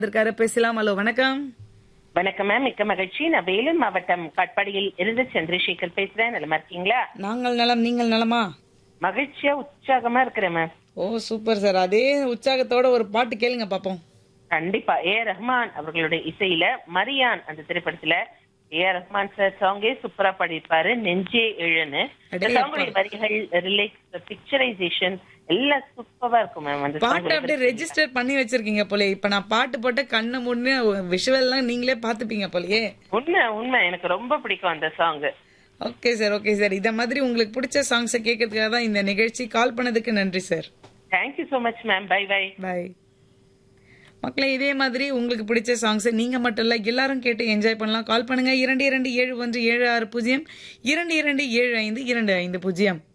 இருக்காரு பேசலாம் ஹலோ வணக்கம் வணக்கம் மேம் மிக்க மகிழ்ச்சி நான் வேலூர் மாவட்டம் காட்பாடியில் இருந்து சந்திரசேகர் பேசுறேன் நலமா இருக்கீங்களா நாங்கள் நலம் நீங்கள் நலமா மகிழ்ச்சியா உற்சாகமா இருக்கிறேன் மேம் ஓ சூப்பர் சார் அதே உற்சாகத்தோட ஒரு பாட்டு கேளுங்க பாப்போம் கண்டிப்பா ஏ ரஹ்மான் அவர்களுடைய இசையில மரியான் அந்த திரைப்படத்துல ஏ ரஹ்மான் சார் சாங்கே சூப்பரா பாடியிருப்பாரு நெஞ்சே எழுன்னு இந்த அடேயப்பா. சாங்குடைய வரிகள் ரிலேக்ஸ் பிக்சரைசேஷன் எல்லாம் சூப்பரா இருக்கும் மேம் அந்த பாட்டு அப்படியே ரெஜிஸ்டர் பண்ணி வச்சிருக்கீங்க போல இப்ப நான் பாட்டு போட்ட கண்ணை முன்னு விஷுவல்லாம் நீங்களே பாத்துப்பீங்க போலயே உண்மை உண்மை எனக்கு ரொம்ப பிடிக்கும் அந்த song okay sir okay sir இத மாதிரி உங்களுக்கு பிடிச்ச சாங்ஸை கேட்கறதுக்காக தான் இந்த நிகழ்ச்சி கால் பண்ணதுக்கு நன்றி sir thank you so much ma'am bye bye bye மக்களே இதே மாதிரி உங்களுக்கு பிடிச்ச சாங்ஸை நீங்க மட்டும் இல்ல எல்லாரும் கேட்டு என்ஜாய் பண்ணலாம் கால் பண்ணுங்க இரண்டு இரண்டு ஏழு ஒன்று ஏழு ஆறு பூஜ்ஜியம் இரண்டு இரண்டு ஏழு ஐந்து இரண்டு ஐந்து பூஜ்ஜியம்